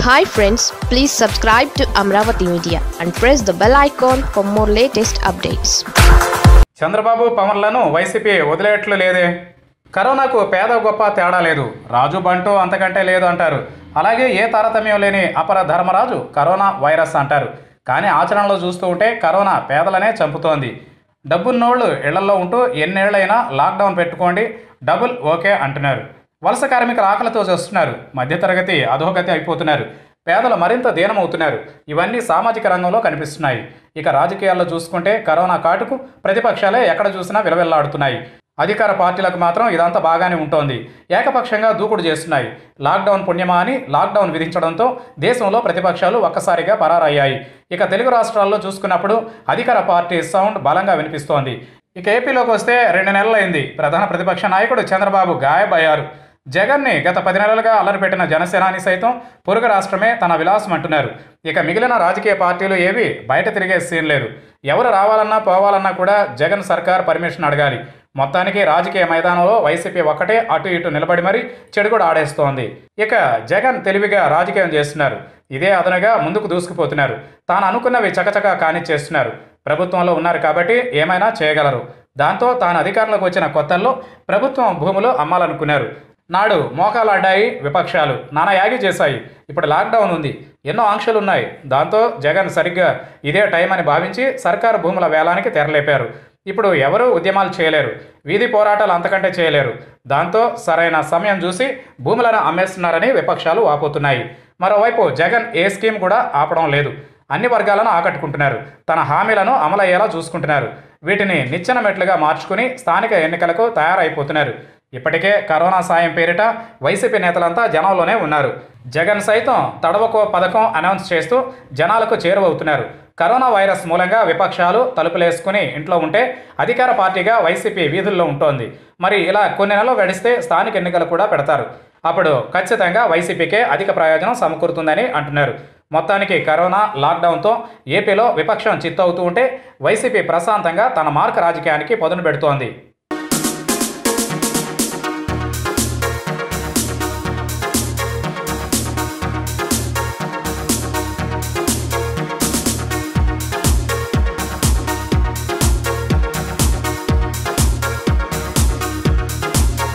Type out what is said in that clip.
hi friends please subscribe to Amaravati media and press the bell icon for more latest updates Chandrababu పవన్లను వైసీపీ వదిలేట్లు లేదే కరోనాకు పేద గొప్ప తేడా లేదు రాజు బంటు అంతకంటే లేదు అంటారు అలాగే ఏ తారతమ్యం లేని అపర ధర్మరాజు కరోనా వైరస్ అంటారు కానీ ఆచరణలో చూస్తూ ఉంటే కరోనా పేదలనే చంపుతోంది డబ్బున్నోళ్ళు ఇళ్లలో ఉంటూ ఎన్నేళ్లైనా లాక్డౌన్ పెట్టుకోండి డబుల్ ఓకే అంటున్నారు వలస కార్మికుల ఆకలితో చేస్తున్నారు మధ్యతరగతి అధోగతి అయిపోతున్నారు పేదలు మరింత దీనమవుతున్నారు ఇవన్నీ సామాజిక రంగంలో కనిపిస్తున్నాయి ఇక రాజకీయాల్లో చూసుకుంటే కరోనా కాటుకు ప్రతిపక్షాలే ఎక్కడ చూసినా విలవిల్లాడుతున్నాయి అధికార పార్టీలకు మాత్రం ఇదంతా బాగానే ఉంటోంది ఏకపక్షంగా దూకుడు చేస్తున్నాయి లాక్డౌన్ పుణ్యమా అని లాక్డౌన్ విధించడంతో దేశంలో ప్రతిపక్షాలు ఒక్కసారిగా పరారయ్యాయి ఇక తెలుగు రాష్ట్రాల్లో చూసుకున్నప్పుడు అధికార పార్టీ సౌండ్ బలంగా వినిపిస్తోంది ఇక ఏపీలోకి వస్తే రెండు నెలలైంది ప్రధాన ప్రతిపక్ష నాయకుడు చంద్రబాబు గాయబయ్యారు జగన్ని గత పది నెలలుగా అల్లరిపెట్టిన జనసేనాని సైతం పొరుగు రాష్ట్రమే తన విలాసం అంటున్నారు ఇక మిగిలిన రాజకీయ పార్టీలు ఏవి బయట తిరిగే సీన్ లేదు ఎవరు రావాలన్నా పోవాలన్నా కూడా జగన్ సర్కార్ పర్మిషన్ అడగాలి మొత్తానికి రాజకీయ మైదానంలో వైసీపీ ఒక్కటే అటు ఇటు నిలబడి మరీ చెడుగుడు ఆడేస్తోంది ఇక జగన్ తెలివిగా రాజకీయం చేస్తున్నారు ఇదే అదనుగా ముందుకు దూసుకుపోతున్నారు తాను అనుకున్నవి చకచక కానిచ్చేస్తున్నారు ప్రభుత్వంలో ఉన్నారు కాబట్టి ఏమైనా చేయగలరు దాంతో తాను అధికారంలోకి వచ్చిన కొత్తల్లో ప్రభుత్వం భూములు అమ్మాలనుకున్నారు నాడు మోకాలు అడ్డాయి విపక్షాలు నానా యాగి చేశాయి ఇప్పుడు లాక్డౌన్ ఉంది ఎన్నో ఆంక్షలు ఉన్నాయి దాంతో జగన్ సరిగ్గా ఇదే టైం అని భావించి సర్కారు భూముల వేలానికి తెరలేపారు ఇప్పుడు ఎవరూ ఉద్యమాలు చేయలేరు వీధి పోరాటాలు అంతకంటే చేయలేరు దాంతో సరైన సమయం చూసి భూములను అమ్మేస్తున్నారని విపక్షాలు వాపోతున్నాయి మరోవైపు జగన్ ఏ స్కీమ్ కూడా ఆపడం లేదు అన్ని వర్గాలను ఆకట్టుకుంటున్నారు తన హామీలను అమలయ్యేలా చూసుకుంటున్నారు వీటిని నిచ్చెన మెట్లుగా మార్చుకుని స్థానిక ఎన్నికలకు తయారైపోతున్నారు ఇప్పటికే కరోనా సాయం పేరిట వైసీపీ నేతలంతా జనంలోనే ఉన్నారు జగన్ సైతం తడవకో పథకం అనౌన్స్ చేస్తూ జనాలకు చేరువవుతున్నారు కరోనా వైరస్ మూలంగా విపక్షాలు తలుపులేసుకుని ఇంట్లో ఉంటే అధికార పార్టీగా వైసీపీ వీధుల్లో ఉంటోంది మరి ఇలా కొన్ని నెలలు గడిస్తే స్థానిక ఎన్నికలు కూడా పెడతారు అప్పుడు ఖచ్చితంగా వైసీపీకే అధిక ప్రయోజనం సమకూరుతుందని అంటున్నారు మొత్తానికి కరోనా లాక్డౌన్తో ఏపీలో విపక్షం చిత్తవుతూ ఉంటే వైసీపీ ప్రశాంతంగా తన మార్క్ రాజకీయానికి పదును పెడుతోంది